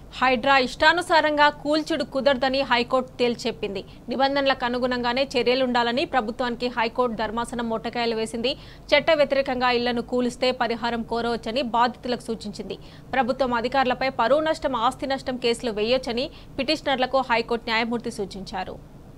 హైడ్రా ఇష్టానుసారంగా కూల్చుడు కుదరదని హైకోర్టు తేల్చెప్పింది నిబంధనలకు అనుగుణంగానే చర్యలుండాలని ప్రభుత్వానికి హైకోర్టు ధర్మాసనం మొట్టకాయలు వేసింది చట్ట వ్యతిరేకంగా ఇళ్లను కూలిస్తే పరిహారం కోరవచ్చని బాధితులకు సూచించింది ప్రభుత్వం అధికారులపై పరువు నష్టం ఆస్తి నష్టం కేసులు వేయొచ్చని పిటిషనర్లకు హైకోర్టు న్యాయమూర్తి సూచించారు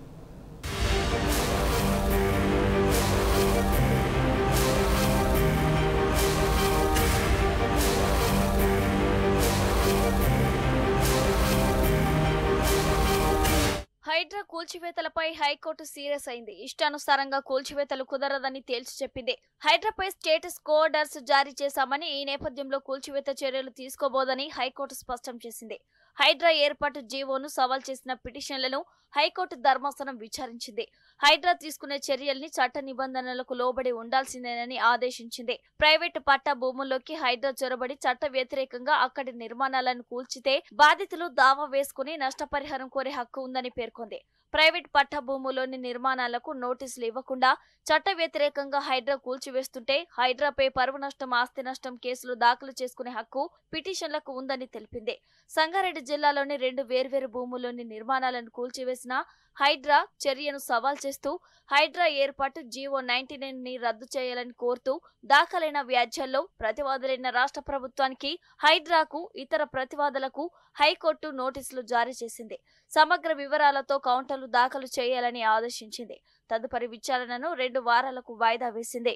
హైడ్రా కూల్చివేతలపై హైకోర్టు సీరియస్ అయింది ఇష్టానుసారంగా కూల్చివేతలు కుదరదని తేల్చి చెప్పింది హైడ్రాపై స్టేటస్ కోఆర్డర్స్ జారీ చేశామని ఈ నేపథ్యంలో కూల్చివేత చర్యలు తీసుకోబోదని హైకోర్టు స్పష్టం చేసింది హైడ్రా ఏర్పాటు జీవోను సవాల్ చేసిన పిటిషన్లను హైకోర్టు ధర్మాసనం విచారించింది హైడ్రా తీసుకునే చర్యల్ని చట్ట నిబంధనలకు లోబడి ఉండాల్సిందేనని ఆదేశించింది ప్రైవేటు పట్టా భూముల్లోకి హైడ్రా చొరబడి చట్ట వ్యతిరేకంగా అక్కడి నిర్మాణాలను కూల్చితే బాధితులు దావా వేసుకుని నష్టపరిహారం కోరే హక్కు ఉందని పేర్కొంది ప్రైవేట్ పట్టా భూములోని నిర్మాణాలకు నోటీసులు ఇవ్వకుండా చట్ట వ్యతిరేకంగా హైడ్రా కూల్చివేస్తుంటే హైడ్రాపై పరువు నష్టం ఆస్తి నష్టం కేసులు దాఖలు చేసుకునే హక్కు పిటిషన్లకు ఉందని తెలిపింది సంగారెడ్డి జిల్లాలోని రెండు వేర్వేరు భూముల్లోని నిర్మాణాలను కూల్చివేసిన హైడ్రా చర్యను సవాల్ చేస్తూ హైడ్రా ఏర్పాటు జీవో నైన్టీ నైన్ ని రద్దు చేయాలని కోరుతూ దాఖలైన వ్యాజ్యాల్లో ప్రతివాదులైన రాష్ట్ర ప్రభుత్వానికి హైడ్రాకు ఇతర ప్రతివాదులకు హైకోర్టు నోటీసులు జారీ చేసింది సమగ్ర వివరాలతో కౌంటర్లు దాఖలు చేయాలని ఆదేశించింది తదుపరి విచారణను రెండు వారాలకు వాయిదా వేసింది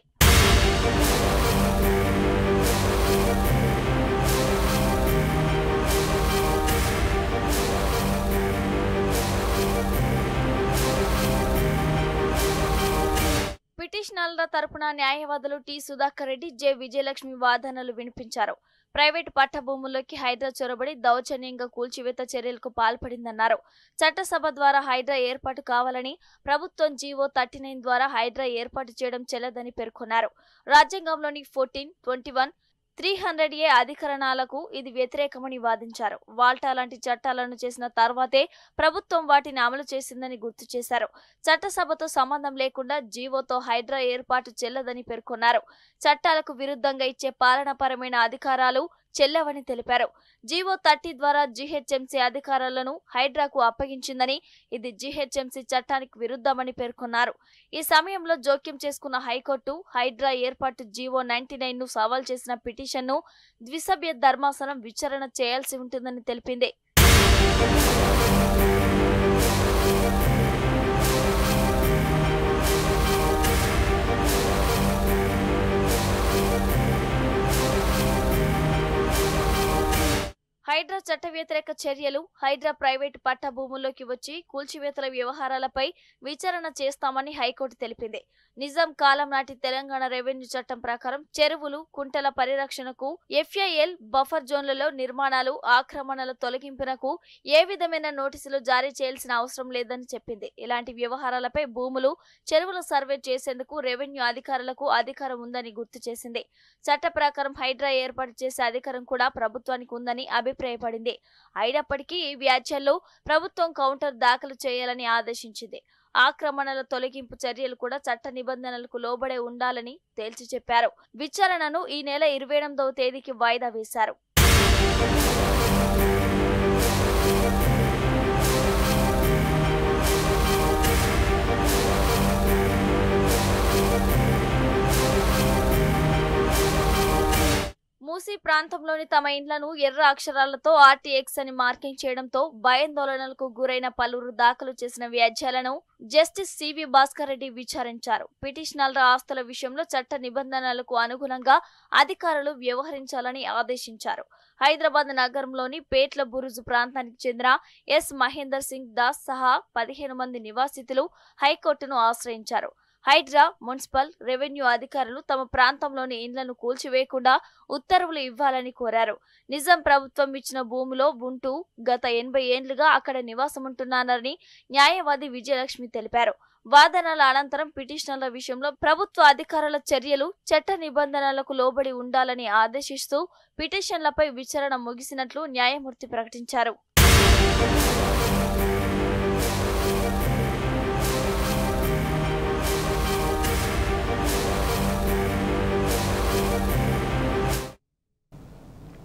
పిటిషనర్ల తరపున న్యాయవాదులు టి సుధాకర్ రెడ్డి జె విజయలక్ష్మి వాదనలు వినిపించారు ప్రైవేటు పట్ట భూముల్లోకి హైడ్రా చొరబడి దౌర్జన్యంగా కూల్చివేత చర్యలకు పాల్పడిందన్నారు చట్టసభ ద్వారా హైడ్రా ఏర్పాటు కావాలని ప్రభుత్వం జీవో థర్టీ నైన్ ద్వారా హైడ్రా ఏర్పాటు చేయడం చెల్లదని పేర్కొన్నారు రాజ్యాంగంలోని fourteen twenty one three hundred A అధికరణాలకు ఇది వ్యతిరేకమని వాదించారు వాల్టా లాంటి చట్టాలను చేసిన తర్వాతే ప్రభుత్వం వాటిని అమలు చేసిందని గుర్తు చేశారు చట్టసభతో సంబంధం లేకుండా జీవోతో హైడ్రా ఏర్పాటు చెల్లదని పేర్కొన్నారు చట్టాలకు విరుద్ధంగా ఇచ్చే పాలనాపరమైన అధికారాలు చెల్లవని తెలిపారు జీవో థర్టీ ద్వారా జీహెచ్ఎంసీ అధికారాలను హైడ్రాకు అప్పగించిందని ఇది జీహెచ్ఎంసీ చట్టానికి విరుద్ధమని పేర్కొన్నారు ఈ సమయంలో జోక్యం చేసుకున్న హైకోర్టు హైడ్రా ఏర్పాటు జీవో నైన్టీ నైన్ ను సవాల్ చేసిన పిటిషన్ను ద్విసభ్య ధర్మాసనం విచారణ చేయాల్సి ఉంటుందని తెలిపింది హైడ్రా చట్ట వ్యతిరేక చర్యలు హైడ్రా ప్రైవేటు పట్టా భూముల్లోకి వచ్చి కూల్చివేతల వ్యవహారాలపై విచారణ చేస్తామని హైకోర్టు తెలిపింది నిజాం కాలం నాటి తెలంగాణ రెవెన్యూ చట్టం ప్రకారం చెరువులు కుంటల పరిరక్షణకు ఎఫ్ఐఎల్ బఫర్ జోన్లలో నిర్మాణాలు ఆక్రమణల తొలగింపునకు ఏ విధమైన నోటీసులు జారీ చేయాల్సిన అవసరం లేదని చెప్పింది ఇలాంటి వ్యవహారాలపై భూములు చెరువుల సర్వే చేసేందుకు రెవెన్యూ అధికారులకు అధికారం ఉందని గుర్తు చేసింది చట్ట ప్రకారం హైడ్రా ఏర్పాటు చేసే అధికారం కూడా ప్రభుత్వానికి ఉందని అభిప్రాయపడింది అయినప్పటికీ ఈ వ్యాజ్యాల్లో ప్రభుత్వం కౌంటర్ దాఖలు చేయాలని ఆదేశించింది ఆక్రమణల తొలగింపు చర్యలు కూడా చట్ట నిబంధనలకు లోబడే ఉండాలని తేల్చి చెప్పారు విచారణను ఈ నెల ఇరవై ఎనిమిదవ తేదీకి వాయిదా వేశారు మూసీ ప్రాంతంలోని తమ ఇండ్లను ఎర్ర అక్షరాలతో ఆర్టీఎక్స్ అని మార్కింగ్ చేయడంతో భయాందోళనలకు గురైన పలువురు దాఖలు చేసిన వ్యాజ్యాలను జస్టిస్ సివి భాస్కర్ రెడ్డి విచారించారు పిటిషనర్ల ఆస్తుల విషయంలో చట్ట నిబంధనలకు అనుగుణంగా అధికారులు వ్యవహరించాలని ఆదేశించారు హైదరాబాద్ నగరంలోని పేట్ల బురుజు ప్రాంతానికి చెందిన ఎస్ మహేందర్ సింగ్ దాస్ సహా పదిహేను మంది నివాసితులు హైకోర్టును ఆశ్రయించారు హైడ్రా మున్సిపల్ రెవెన్యూ అధికారులు తమ ప్రాంతంలోని ఇండ్లను కూల్చివేయకుండా ఉత్తర్వులు ఇవ్వాలని కోరారు నిజాం ప్రభుత్వం ఇచ్చిన భూమిలో ఉంటూ గత ఎనభై ఏండ్లుగా అక్కడ నివాసముంటున్నారని న్యాయవాది విజయలక్ష్మి తెలిపారు వాదనల అనంతరం పిటిషనర్ల విషయంలో ప్రభుత్వ అధికారుల చర్యలు చట్ట నిబంధనలకు లోబడి ఉండాలని ఆదేశిస్తూ పిటిషన్లపై విచారణ ముగిసినట్లు న్యాయమూర్తి ప్రకటించారు